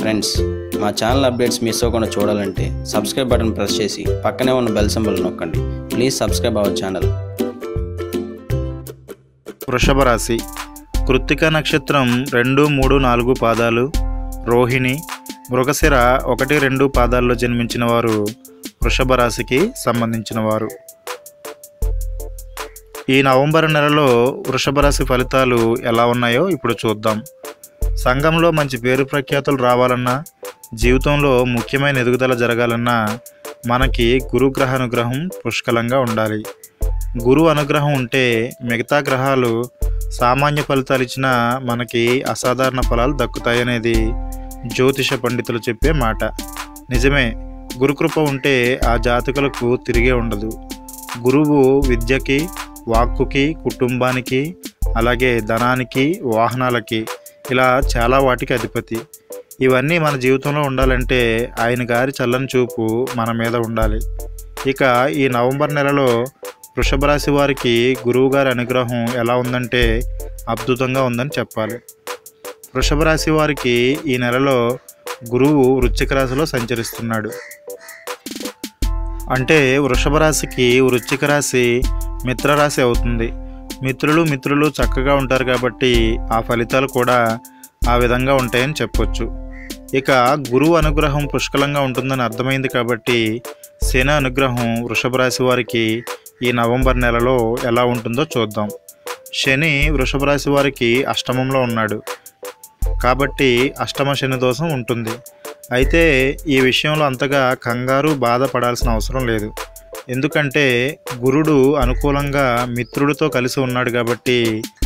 friends మా channel updates miss అవ్వకుండా చూడాలంటే సబ్స్క్రైబ్ బటన్ ప్రెస్ చేసి పక్కనే ఉన్న బెల్ సింబల్ నొక్కండి ప్లీజ్ సబ్స్క్రైబ్ అవర్ ఛానల్ వృషభ రాశి కృత్తిక నక్షత్రం రెండు మూడు నాలుగు పాదాలు రోహిణి మృగశిర ఒకటి రెండు పాదాల్లో జన్మించిన వారు వృషభ రాశికి సంబంధించిన వారు ఈ నవంబర్ నెలలో వృషభ రాశి ఫలితాలు ఎలా ఉన్నాయో ఇప్పుడు చూద్దాం సంఘంలో మంచి పేరు ప్రఖ్యాతులు రావాలన్నా జీవితంలో ముఖ్యమైన ఎదుగుదల జరగాలన్నా మనకి గురుగ్రహ అనుగ్రహం పుష్కలంగా ఉండాలి గురువు అనుగ్రహం ఉంటే మిగతా గ్రహాలు సామాన్య ఫలితాలు ఇచ్చినా మనకి అసాధారణ ఫలాలు దక్కుతాయనేది జ్యోతిష పండితులు చెప్పే మాట నిజమే గురుకృప ఉంటే ఆ జాతకులకు తిరిగే ఉండదు గురువు విద్యకి వాక్కుకి కుటుంబానికి అలాగే ధనానికి వాహనాలకి ఇలా చాలా వాటికి అధిపతి ఇవన్నీ మన జీవితంలో ఉండాలంటే ఆయన గారి చల్లని చూపు మన మీద ఉండాలి ఇక ఈ నవంబర్ నెలలో వృషభ రాశి వారికి గురువు గారి అనుగ్రహం ఎలా ఉందంటే అద్భుతంగా ఉందని చెప్పాలి వృషభ రాశి వారికి ఈ నెలలో గురువు వృశ్చిక రాశిలో సంచరిస్తున్నాడు అంటే వృషభ రాశికి వృశ్చిక రాశి మిత్రరాశి అవుతుంది మిత్రులు మిత్రులు చక్కగా ఉంటారు కాబట్టి ఆ ఫలితాలు కూడా ఆ విధంగా ఉంటాయని చెప్పొచ్చు ఇక గురువు అనుగ్రహం పుష్కలంగా ఉంటుందని అర్థమైంది కాబట్టి శని అనుగ్రహం వృషభ రాశి వారికి ఈ నవంబర్ నెలలో ఎలా ఉంటుందో చూద్దాం శని వృషభ రాశి వారికి అష్టమంలో ఉన్నాడు కాబట్టి అష్టమ శని దోషం ఉంటుంది అయితే ఈ విషయంలో అంతగా కంగారు బాధపడాల్సిన అవసరం లేదు ఎందుకంటే గురుడు అనుకూలంగా మిత్రుడితో కలిసి ఉన్నాడు కాబట్టి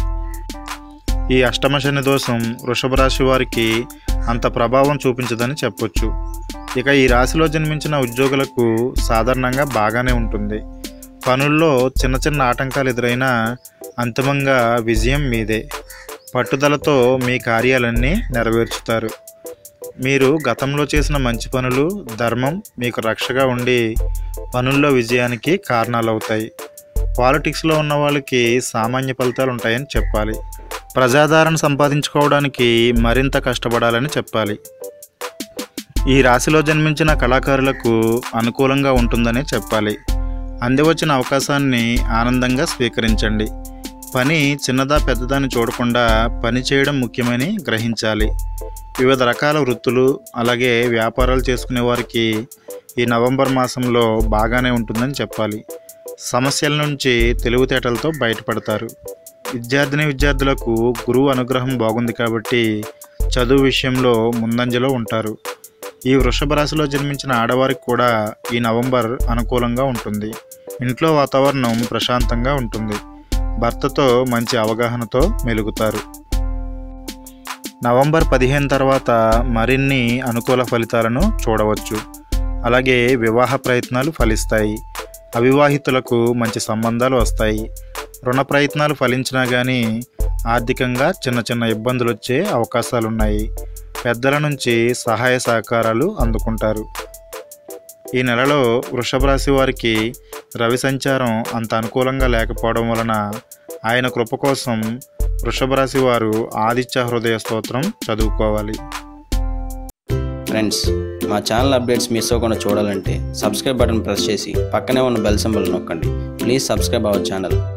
ఈ అష్టమ శని దోషం వృషభ రాశి వారికి అంత ప్రభావం చూపించదని చెప్పొచ్చు ఇక ఈ రాశిలో జన్మించిన ఉద్యోగులకు సాధారణంగా బాగానే ఉంటుంది పనుల్లో చిన్న చిన్న ఆటంకాలు ఎదురైనా అంతిమంగా విజయం మీదే పట్టుదలతో మీ కార్యాలన్నీ నెరవేర్చుతారు మీరు గతంలో చేసిన మంచి పనులు ధర్మం మీకు రక్షగా ఉండి పనుల్లో విజయానికి కారణాలవుతాయి పాలిటిక్స్లో ఉన్న వాళ్ళకి సామాన్య ఫలితాలు ఉంటాయని చెప్పాలి ప్రజాదరణ సంపాదించుకోవడానికి మరింత కష్టపడాలని చెప్పాలి ఈ రాశిలో జన్మించిన కళాకారులకు అనుకూలంగా ఉంటుందనే చెప్పాలి అందివచ్చిన అవకాశాన్ని ఆనందంగా స్వీకరించండి పని చిన్నదా పెద్దదాన్ని చూడకుండా పని చేయడం ముఖ్యమని గ్రహించాలి వివిధ రకాల వృత్తులు అలాగే వ్యాపారాలు చేసుకునే వారికి ఈ నవంబర్ మాసంలో బాగానే ఉంటుందని చెప్పాలి సమస్యల నుంచి తెలివితేటలతో బయటపడతారు విద్యార్థిని విద్యార్థులకు గురువు అనుగ్రహం బాగుంది కాబట్టి చదువు విషయంలో ముందంజలో ఉంటారు ఈ వృషభ రాశిలో జన్మించిన ఆడవారికి కూడా ఈ నవంబర్ అనుకూలంగా ఉంటుంది ఇంట్లో వాతావరణం ప్రశాంతంగా ఉంటుంది భర్తతో మంచి అవగాహనతో మెలుగుతారు నవంబర్ పదిహేను తర్వాత మరిన్ని అనుకూల ఫలితాలను చూడవచ్చు అలాగే వివాహ ప్రయత్నాలు ఫలిస్తాయి అవివాహితులకు మంచి సంబంధాలు వస్తాయి రుణ ప్రయత్నాలు ఫలించినా కానీ ఆర్థికంగా చిన్న చిన్న ఇబ్బందులు వచ్చే అవకాశాలు ఉన్నాయి పెద్దల నుంచి సహాయ సహకారాలు అందుకుంటారు ఈ నెలలో వృషభ రాశి వారికి రవి సంచారం అంత అనుకూలంగా లేకపోవడం వలన ఆయన కృప కోసం వృషభ రాశి వారు ఆదిత్య హృదయ స్తోత్రం చదువుకోవాలి ఫ్రెండ్స్ మా ఛానల్ అప్డేట్స్ మిస్ అవ్వకుండా చూడాలంటే సబ్స్క్రైబ్ బటన్ ప్రెస్ చేసి పక్కనే ఉన్న బెల్ సింబల్ నొక్కండి ప్లీజ్ సబ్స్క్రైబ్ అవర్ ఛానల్